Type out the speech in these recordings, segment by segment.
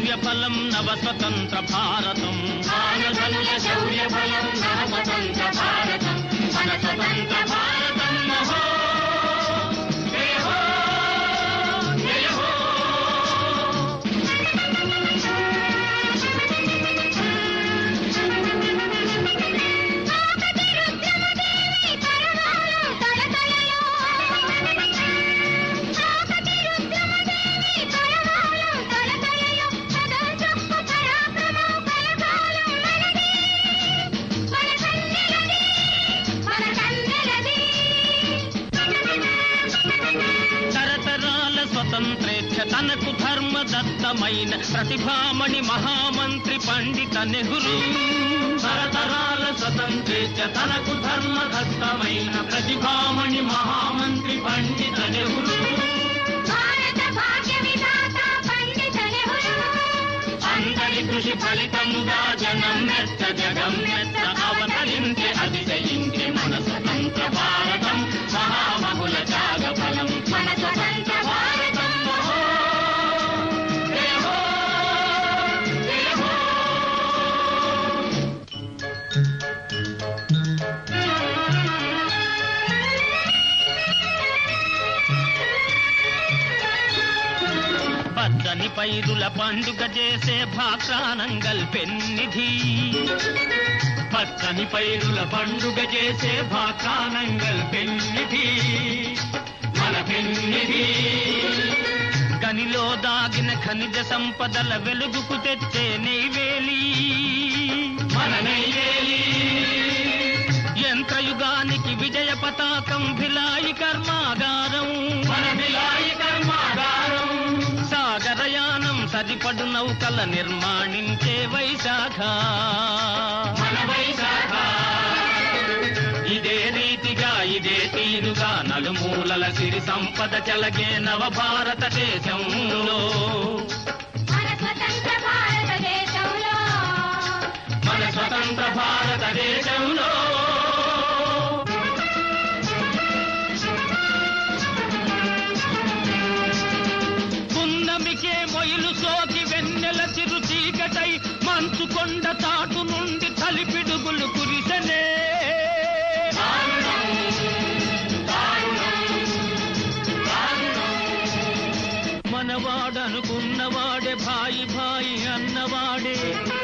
శౌర్య ఫలం నవ స్వతంత్ర భారతం మానధనుల శౌర్య ఫలం నవ స్వతంత్ర భారతం మన స్వతంత్ర భారతం మహో జయ హో, జయ హో. తరతరాల స్వతంత్రేచ్ఛ తనకు ధర్మదత్తమైన ప్రతిభామణి మహామంత్రి పండిత నెహ్రూ తరతరాల స్వతంత్రేచ్ఛ తనకు ధర్మదత్తమైన ప్రతిభామణి మహామంత్రి పండిత నెహ్రూ భారత భాగ్య విధాత పండిత నెహ్రూ అందరి కృషి ఫలితముగా జనం మెత్త జగం మెత్త అవతరించే అతిశయించే మన స్వతంత్ర భారతం మహామహుల త్యాగ ఫలం మన స్వతంత్ర భారతం ఓహో, జయ హో, జయ హో. పచ్చని పైరుల పండుగ చేసే భాక్రానంగల్ పెన్నిధి పచ్చని పైరుల పండుగ చేసే భాక్రానంగల్ పెన్నిధి మన పెన్నిధి గనిలో దాగిన ఖనిజ సంపదల వెలుగుకు తెచ్చే నెయ్వేలి మన నెయ్వేలి యంత్రయుగానికి విజయ పతాకం భిలాయి కర్మాగారం మన భిలాయి కర్మాగారం సాగరయానం సరిపడు నౌకల నిర్మాణించే వైశాఖ మన వైశాఖ ఇదే రీతిగా ఇదే తీరుగా నలుమూలల సిరి సంపద చలగే నవ భారతదేశంలో మన స్వతంత్ర భారతదేశంలో మన స్వతంత్ర భారతదేశంలో పున్నమికే మొయిలు సోకి వెన్నెల చిరు చీకటై మంచు కొండ తాటు నుండి తలిపిడుగులు కురిసెనే మనవాడనుకున్నవాడే భాయి భాయి అన్నవాడే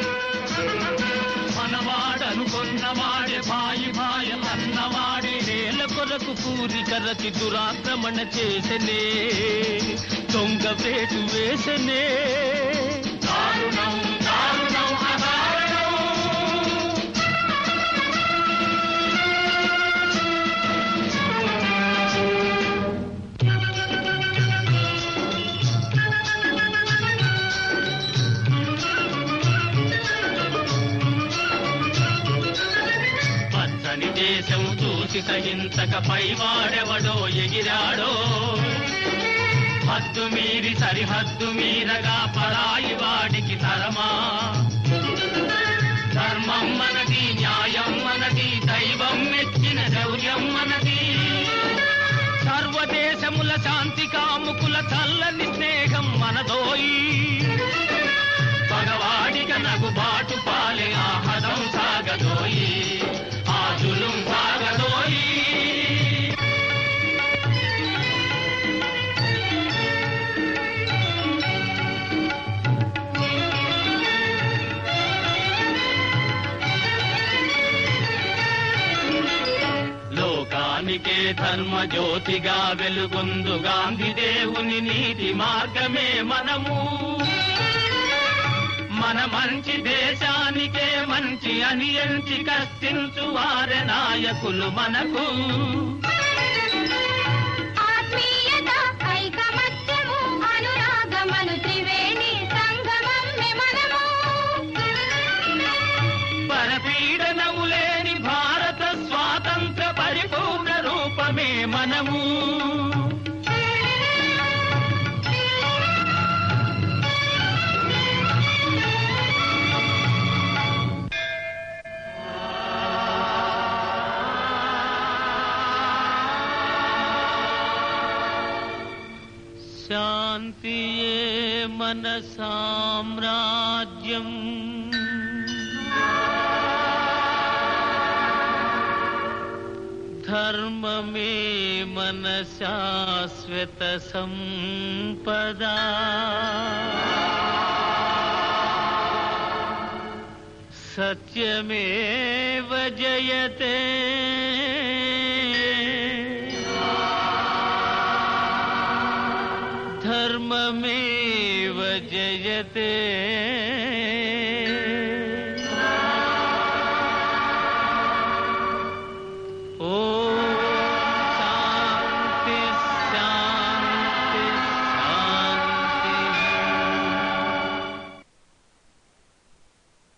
మనవాడనుకున్నవాడే భాయి భాయి అన్నవాడే నేల కొరకు పూరి కరచి దురాక్రమణ చేసనే దొంగ వేటు వేసనే దారుణం దారుణం అదారుణం పచ్చని దేశం చూసి సహించక పైవాడెవడో ఎగిరాడో హద్దు మీరి సరిహద్దు మీరగా పరాయి వాడికి తరమా ధర్మం మనది న్యాయం మనది దైవం మెచ్చిన శౌర్యం మనది సర్వదేశముల శాంతి కాముకుల చల్లని స్నేహం మనదోయి పగవాడిక నగు బాటు పాలే ఆహదం సాగదోయి ఆజులుం సాగదోయి లోకానికే ధర్మ జ్యోతిగా వెలుగొందు గాంధీ దేవుని నీతి మార్గమే మనము మన మంచి దేశానికే మంచి అని ఎంచి కష్టించు వారి నాయకులు మనకు ఆత్మీయత ఐకమత్యము అనురాగమను త్రివేణి సంగమమ్మె మనము పరపీడనము లేని భారత స్వాతంత్ర పరిపూర్ణ రూపమే మనము శాంతియే మన సామ్రాజ్యం ధర్మమే మన శాశ్వత సంపదా సత్యమేవ జయతే